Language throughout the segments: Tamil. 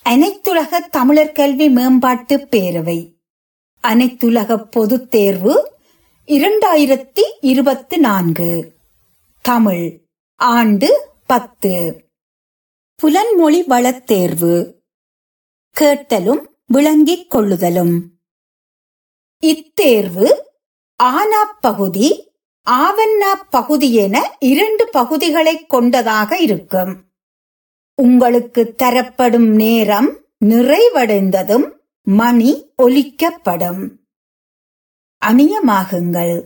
அனைத்துலக தமிழர் கல்வி மேம்பாட்டு பேரவை அனைத்துலக பொதுத் தேர்வு இரண்டாயிரத்தி இருபத்தி நான்கு தமிழ் ஆண்டு பத்து புலன்மொழி வளத் தேர்வு கேட்டலும் விளங்கிக் கொள்ளுதலும் இத்தேர்வு ஆனா பகுதி ஆவண்ணா பகுதி என இரண்டு பகுதிகளைக் கொண்டதாக இருக்கும் உங்களுக்கு தரப்படும் நேரம் நிறைவடைந்ததும் மணி ஒலிக்கப்படும் அணியமாகுங்கள்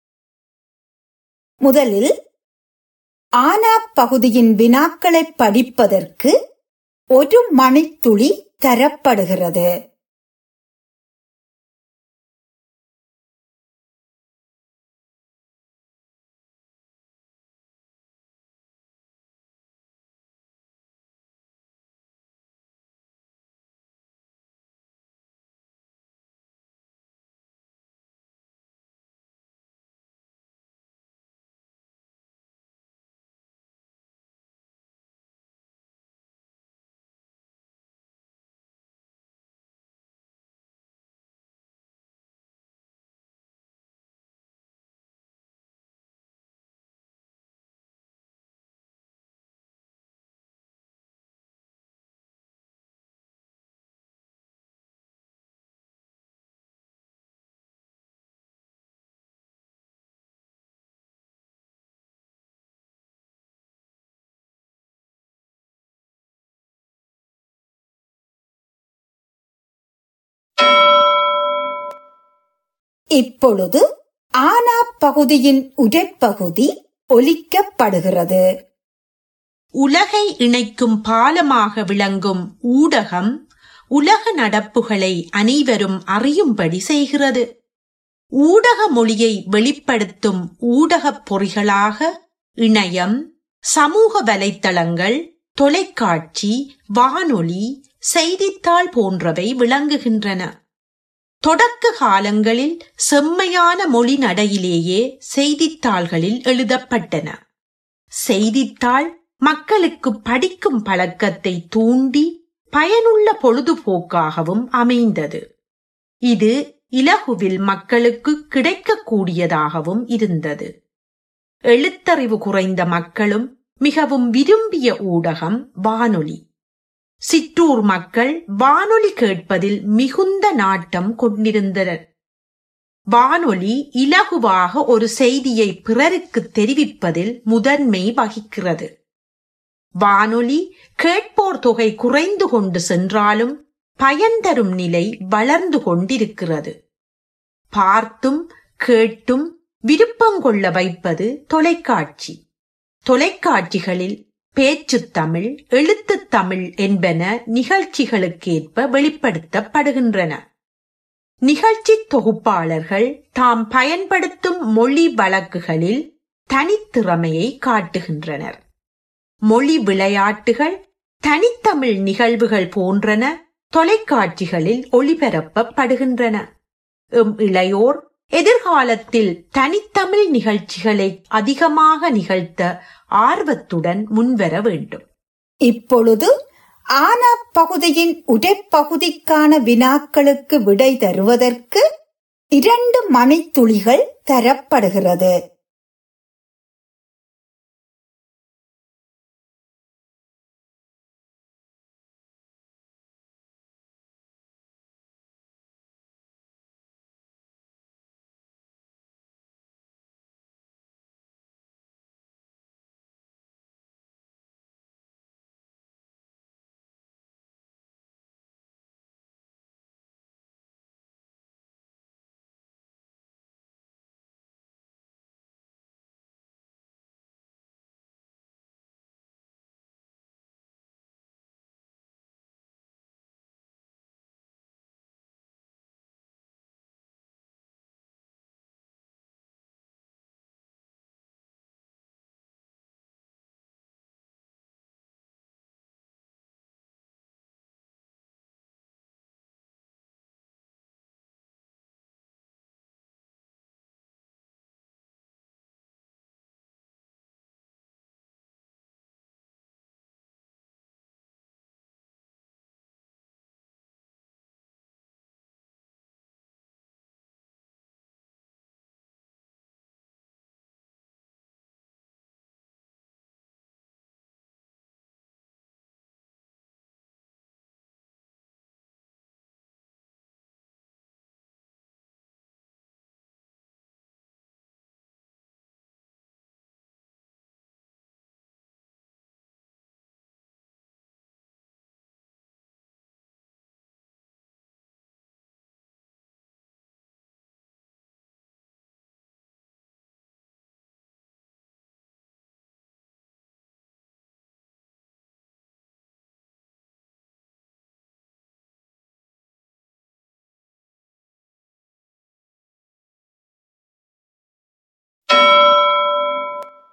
முதலில் ஆனா பகுதியின் வினாக்களை படிப்பதற்கு ஒரு மணித்துளி தரப்படுகிறது இப்பொழுது ஆனா பகுதியின் உரைப்பகுதி ஒலிக்கப்படுகிறது உலகை இணைக்கும் பாலமாக விளங்கும் ஊடகம் உலக நடப்புகளை அனைவரும் அறியும்படி செய்கிறது ஊடக மொழியை வெளிப்படுத்தும் ஊடகப் பொறிகளாக இணையம் சமூக வலைத்தளங்கள் தொலைக்காட்சி வானொலி செய்தித்தாள் போன்றவை விளங்குகின்றன தொடக்க காலங்களில் செம்மையான மொழி நடையிலேயே செய்தித்தாள்களில் எழுதப்பட்டன செய்தித்தாள் மக்களுக்கு படிக்கும் பழக்கத்தை தூண்டி பயனுள்ள பொழுதுபோக்காகவும் அமைந்தது இது இலகுவில் மக்களுக்கு கிடைக்கக்கூடியதாகவும் இருந்தது எழுத்தறிவு குறைந்த மக்களும் மிகவும் விரும்பிய ஊடகம் வானொலி சிற்றூர் மக்கள் வானொலி கேட்பதில் மிகுந்த நாட்டம் கொண்டிருந்தனர் வானொலி இலகுவாக ஒரு செய்தியை பிறருக்கு தெரிவிப்பதில் முதன்மை வகிக்கிறது வானொலி கேட்போர் தொகை குறைந்து கொண்டு சென்றாலும் பயன் தரும் நிலை வளர்ந்து கொண்டிருக்கிறது பார்த்தும் கேட்டும் விருப்பம் கொள்ள வைப்பது தொலைக்காட்சி தொலைக்காட்சிகளில் பேச்சுத் தமிழ் எழுத்துத் தமிழ் என்பன நிகழ்ச்சிகளுக்கேற்ப வெளிப்படுத்தப்படுகின்றன நிகழ்ச்சி தொகுப்பாளர்கள் தாம் பயன்படுத்தும் மொழி வழக்குகளில் தனித்திறமையை காட்டுகின்றனர் மொழி விளையாட்டுகள் தனித்தமிழ் நிகழ்வுகள் போன்றன தொலைக்காட்சிகளில் ஒளிபரப்பப்படுகின்றன எம் இளையோர் எதிர்காலத்தில் தனித்தமிழ் நிகழ்ச்சிகளை அதிகமாக நிகழ்த்த ஆர்வத்துடன் முன்வர வேண்டும் இப்பொழுது ஆனா பகுதியின் உரைப்பகுதிக்கான வினாக்களுக்கு விடை தருவதற்கு இரண்டு மணித்துளிகள் தரப்படுகிறது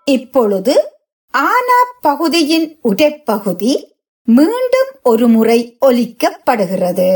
இப்பொழுது ஆனா பகுதியின் உடைப்பகுதி மீண்டும் ஒரு முறை ஒலிக்கப்படுகிறது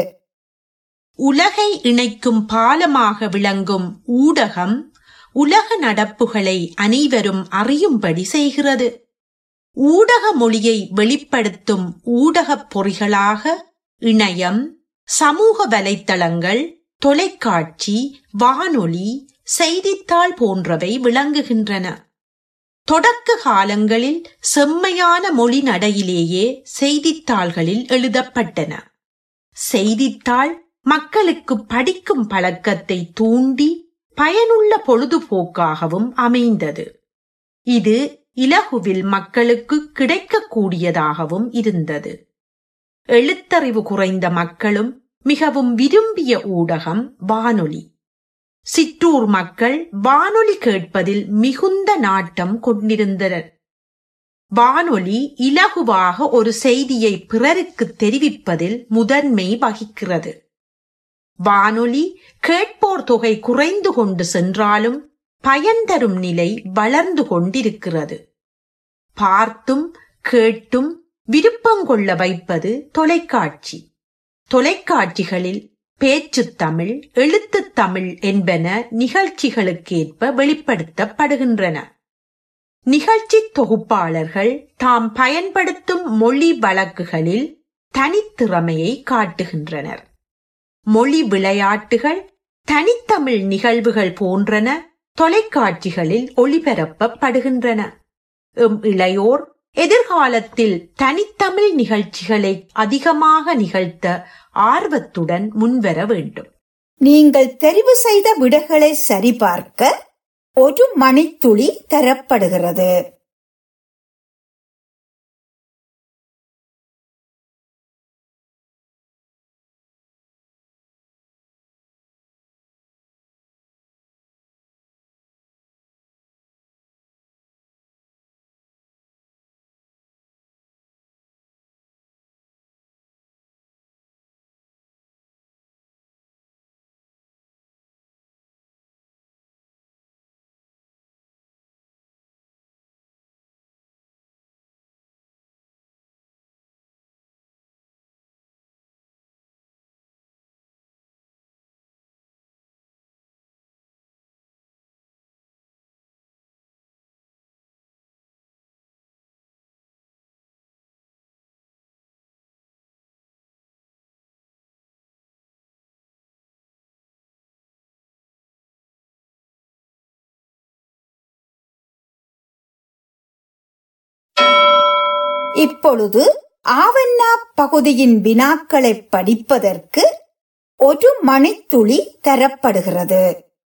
உலகை இணைக்கும் பாலமாக விளங்கும் ஊடகம் உலக நடப்புகளை அனைவரும் அறியும்படி செய்கிறது ஊடக மொழியை வெளிப்படுத்தும் ஊடகப் பொறிகளாக இணையம் சமூக வலைத்தளங்கள் தொலைக்காட்சி வானொலி செய்தித்தாள் போன்றவை விளங்குகின்றன தொடக்க காலங்களில் செம்மையான மொழி நடையிலேயே செய்தித்தாள்களில் எழுதப்பட்டன செய்தித்தாள் மக்களுக்கு படிக்கும் பழக்கத்தை தூண்டி பயனுள்ள பொழுதுபோக்காகவும் அமைந்தது இது இலகுவில் மக்களுக்கு கிடைக்கக்கூடியதாகவும் இருந்தது எழுத்தறிவு குறைந்த மக்களும் மிகவும் விரும்பிய ஊடகம் வானொலி சிற்றூர் மக்கள் வானொலி கேட்பதில் மிகுந்த நாட்டம் கொண்டிருந்தனர் வானொலி இலகுவாக ஒரு செய்தியை பிறருக்கு தெரிவிப்பதில் முதன்மை வகிக்கிறது வானொலி கேட்போர் தொகை குறைந்து கொண்டு சென்றாலும் பயன் தரும் நிலை வளர்ந்து கொண்டிருக்கிறது பார்த்தும் கேட்டும் விருப்பம் கொள்ள வைப்பது தொலைக்காட்சி தொலைக்காட்சிகளில் பேச்சுத் தமிழ் எழுத்துத் தமிழ் என்பன நிகழ்ச்சிகளுக்கேற்ப வெளிப்படுத்தப்படுகின்றன நிகழ்ச்சி தொகுப்பாளர்கள் தாம் பயன்படுத்தும் மொழி வழக்குகளில் தனித்திறமையை காட்டுகின்றனர் மொழி விளையாட்டுகள் தனித்தமிழ் நிகழ்வுகள் போன்றன தொலைக்காட்சிகளில் ஒளிபரப்பப்படுகின்றன எம் இளையோர் எதிர்காலத்தில் தனித்தமிழ் நிகழ்ச்சிகளை அதிகமாக நிகழ்த்த ஆர்வத்துடன் முன்வர வேண்டும் நீங்கள் தெரிவு செய்த விடைகளை சரிபார்க்க ஒரு மணித்துளி தரப்படுகிறது இப்பொழுது ஆவண்ணா பகுதியின் வினாக்களை படிப்பதற்கு ஒரு மணித்துளி தரப்படுகிறது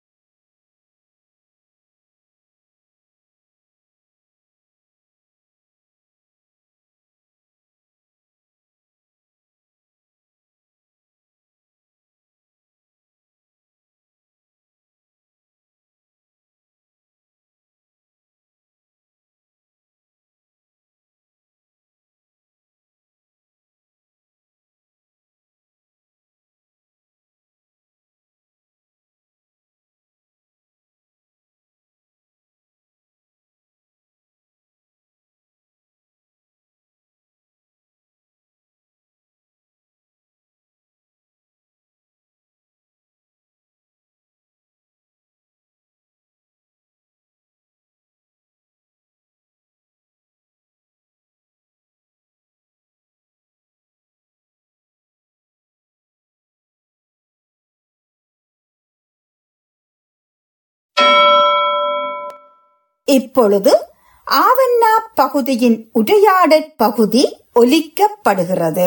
இப்பொழுது ஆவண்ணா பகுதியின் உரையாடற் பகுதி ஒலிக்கப்படுகிறது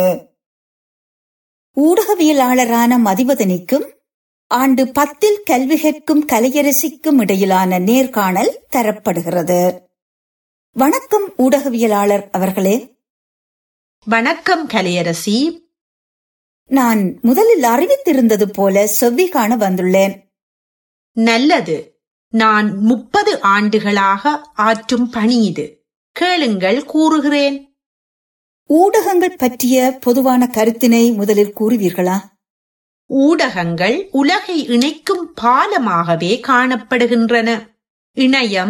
ஊடகவியலாளரான மதிவதனிக்கும் ஆண்டு பத்தில் கல்வி கற்கும் கலையரசிக்கும் இடையிலான நேர்காணல் தரப்படுகிறது வணக்கம் ஊடகவியலாளர் அவர்களே வணக்கம் கலையரசி நான் முதலில் அறிவித்திருந்தது போல செவ்வி காண வந்துள்ளேன் நல்லது நான் முப்பது ஆண்டுகளாக ஆற்றும் பணி இது கேளுங்கள் கூறுகிறேன் ஊடகங்கள் பற்றிய பொதுவான கருத்தினை முதலில் கூறுவீர்களா ஊடகங்கள் உலகை இணைக்கும் பாலமாகவே காணப்படுகின்றன இணையம்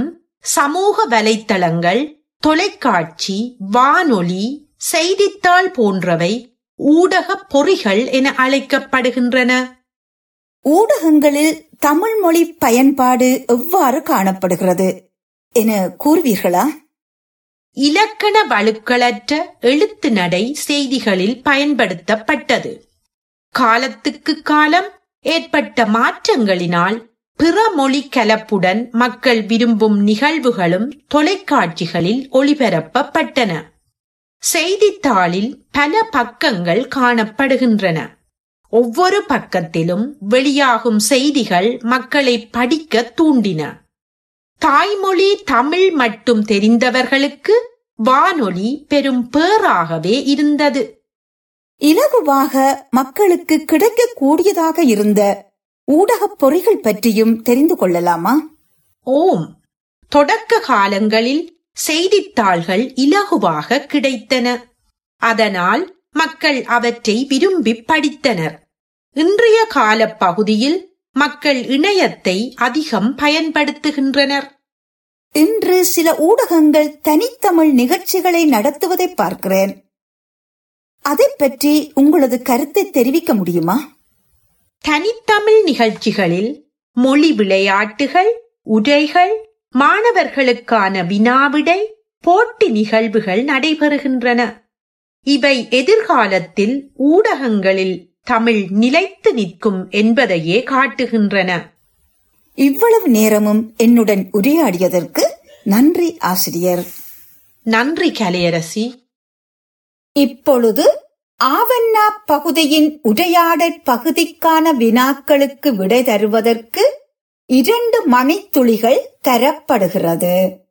சமூக வலைத்தளங்கள் தொலைக்காட்சி வானொலி செய்தித்தாள் போன்றவை ஊடகப் பொறிகள் என அழைக்கப்படுகின்றன ஊடகங்களில் தமிழ் மொழி பயன்பாடு எவ்வாறு காணப்படுகிறது என கூறுவீர்களா இலக்கண வழுக்களற்ற எழுத்து நடை செய்திகளில் பயன்படுத்தப்பட்டது காலத்துக்கு காலம் ஏற்பட்ட மாற்றங்களினால் பிற மொழி கலப்புடன் மக்கள் விரும்பும் நிகழ்வுகளும் தொலைக்காட்சிகளில் ஒளிபரப்பப்பட்டன செய்தித்தாளில் பல பக்கங்கள் காணப்படுகின்றன ஒவ்வொரு பக்கத்திலும் வெளியாகும் செய்திகள் மக்களை படிக்க தூண்டின தாய்மொழி தமிழ் மட்டும் தெரிந்தவர்களுக்கு வானொலி பெரும் பேறாகவே இருந்தது இலகுவாக மக்களுக்கு கிடைக்கக்கூடியதாக இருந்த ஊடகப் பொறிகள் பற்றியும் தெரிந்து கொள்ளலாமா ஓம் தொடக்க காலங்களில் செய்தித்தாள்கள் இலகுவாக கிடைத்தன அதனால் மக்கள் அவற்றை விரும்பி படித்தனர் இன்றைய கால பகுதியில் மக்கள் இணையத்தை அதிகம் பயன்படுத்துகின்றனர் இன்று சில ஊடகங்கள் தனித்தமிழ் நிகழ்ச்சிகளை நடத்துவதை பார்க்கிறேன் அதை பற்றி உங்களது கருத்தை தெரிவிக்க முடியுமா தனித்தமிழ் நிகழ்ச்சிகளில் மொழி விளையாட்டுகள் உரைகள் மாணவர்களுக்கான வினாவிடை போட்டி நிகழ்வுகள் நடைபெறுகின்றன இவை எதிர்காலத்தில் ஊடகங்களில் தமிழ் நிலைத்து நிற்கும் என்பதையே காட்டுகின்றன இவ்வளவு நேரமும் என்னுடன் உரையாடியதற்கு நன்றி ஆசிரியர் நன்றி கலையரசி இப்பொழுது ஆவண்ணா பகுதியின் உரையாடற் பகுதிக்கான வினாக்களுக்கு விடை தருவதற்கு இரண்டு மணித்துளிகள் தரப்படுகிறது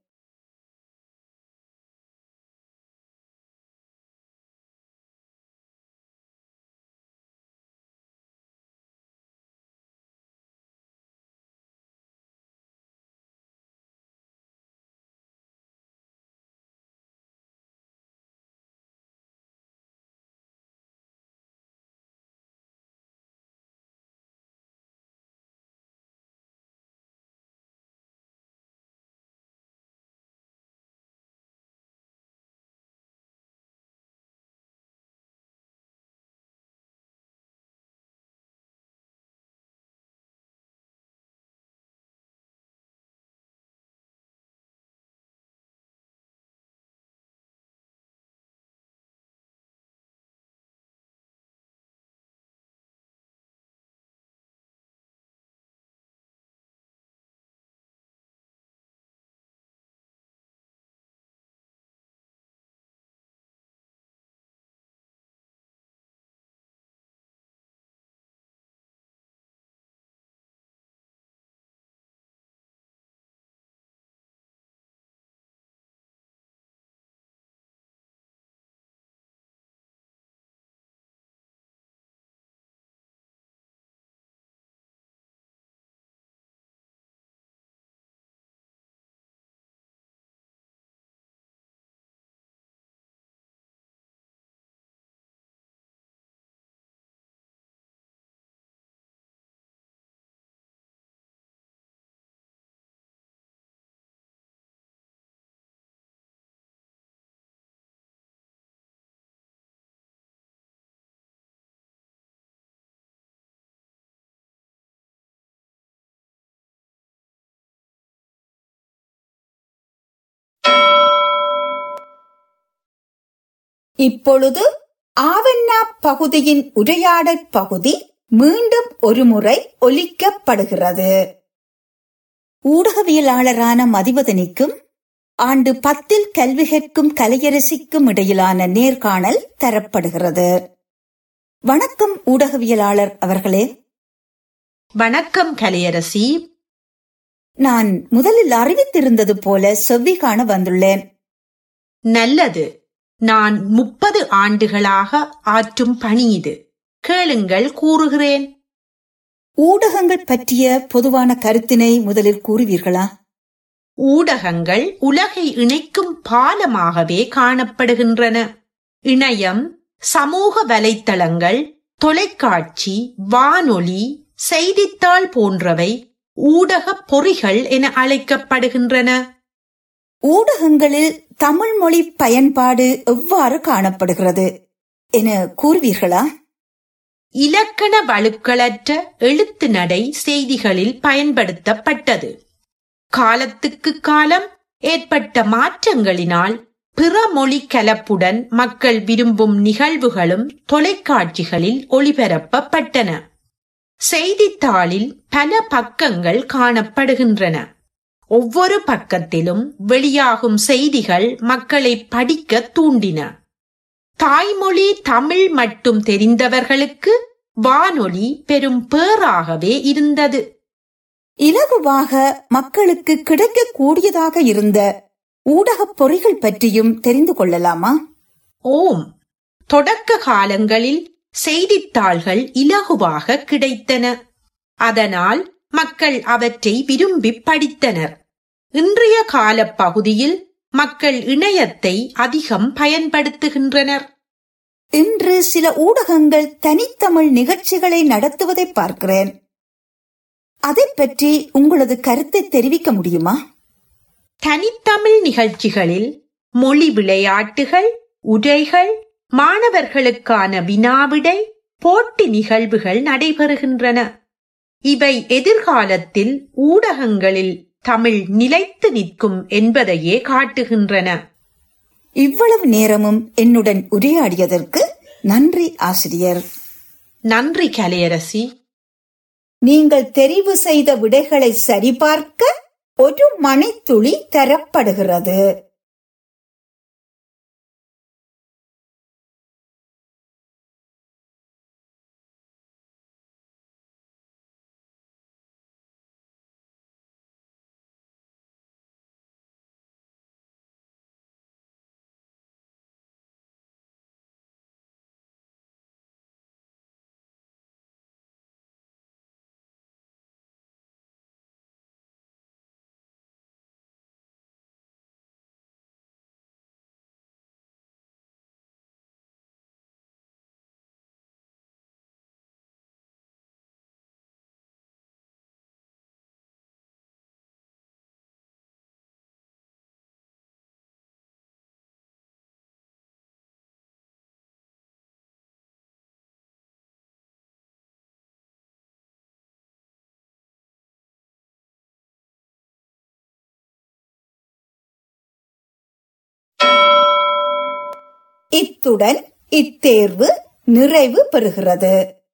இப்பொழுது ஆவண்ணா பகுதியின் உரையாடற் பகுதி மீண்டும் ஒருமுறை ஒலிக்கப்படுகிறது ஊடகவியலாளரான மதிவதனிக்கும் ஆண்டு பத்தில் கல்வி கற்கும் கலையரசிக்கும் இடையிலான நேர்காணல் தரப்படுகிறது வணக்கம் ஊடகவியலாளர் அவர்களே வணக்கம் கலையரசி நான் முதலில் அறிவித்திருந்தது போல செவ்வி காண வந்துள்ளேன் நல்லது நான் முப்பது ஆண்டுகளாக ஆற்றும் பணி இது கேளுங்கள் கூறுகிறேன் ஊடகங்கள் பற்றிய பொதுவான கருத்தினை முதலில் கூறுவீர்களா ஊடகங்கள் உலகை இணைக்கும் பாலமாகவே காணப்படுகின்றன இணையம் சமூக வலைத்தளங்கள் தொலைக்காட்சி வானொலி செய்தித்தாள் போன்றவை ஊடகப் பொறிகள் என அழைக்கப்படுகின்றன ஊடகங்களில் தமிழ் மொழி பயன்பாடு எவ்வாறு காணப்படுகிறது என கூறுவீர்களா இலக்கண வழுக்களற்ற எழுத்து நடை செய்திகளில் பயன்படுத்தப்பட்டது காலத்துக்கு காலம் ஏற்பட்ட மாற்றங்களினால் பிற மொழி கலப்புடன் மக்கள் விரும்பும் நிகழ்வுகளும் தொலைக்காட்சிகளில் ஒளிபரப்பப்பட்டன செய்தித்தாளில் பல பக்கங்கள் காணப்படுகின்றன ஒவ்வொரு பக்கத்திலும் வெளியாகும் செய்திகள் மக்களை படிக்க தூண்டின தாய்மொழி தமிழ் மட்டும் தெரிந்தவர்களுக்கு வானொலி பெரும் பேறாகவே இருந்தது இலகுவாக மக்களுக்கு கிடைக்கக்கூடியதாக இருந்த ஊடகப் பொறிகள் பற்றியும் தெரிந்து கொள்ளலாமா ஓம் தொடக்க காலங்களில் செய்தித்தாள்கள் இலகுவாக கிடைத்தன அதனால் மக்கள் அவற்றை விரும்பி படித்தனர் இன்றைய காலப் பகுதியில் மக்கள் இணையத்தை அதிகம் பயன்படுத்துகின்றனர் இன்று சில ஊடகங்கள் தனித்தமிழ் நிகழ்ச்சிகளை நடத்துவதை பார்க்கிறேன் அதை பற்றி உங்களது கருத்தை தெரிவிக்க முடியுமா தனித்தமிழ் நிகழ்ச்சிகளில் மொழி விளையாட்டுகள் உரைகள் மாணவர்களுக்கான வினாவிடை போட்டி நிகழ்வுகள் நடைபெறுகின்றன இவை எதிர்காலத்தில் ஊடகங்களில் தமிழ் நிலைத்து நிற்கும் என்பதையே காட்டுகின்றன இவ்வளவு நேரமும் என்னுடன் உரையாடியதற்கு நன்றி ஆசிரியர் நன்றி கலையரசி நீங்கள் தெரிவு செய்த விடைகளை சரிபார்க்க ஒரு மணித்துளி தரப்படுகிறது இத்துடன் இத்தேர்வு நிறைவு பெறுகிறது